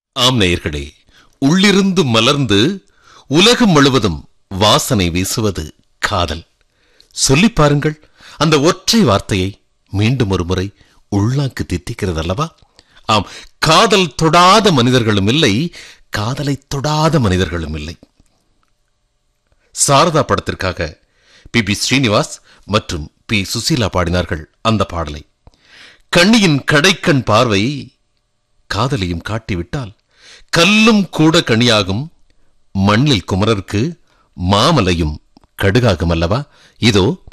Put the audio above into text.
ஆம் நேயர்களே உள்ளிருந்து மலர்ந்து உலகம் முழுவதும் வாசனை வீசுவது காதல் சொல்லிப் பாருங்கள் அந்த ஒற்றை வார்த்தையை மீண்டும் ஒரு முறை உள்நாக்கு தித்திக்கிறது அல்லவா ஆம் காதல் தொடாத மனிதர்களும் இல்லை காதலை தொடாத மனிதர்களும் இல்லை சாரதா படத்திற்காக பி பி ஸ்ரீனிவாஸ் மற்றும் பி சுசீலா பாடினார்கள் அந்த பாடலை கண்ணியின் கடைக்கண் பார்வை காதலியும் காட்டிவிட்டால் கல்லும் கூட கனியாகும் மண்ணில் குமரருக்கு மாமலையும் கடுகாகும் அல்லவா இதோ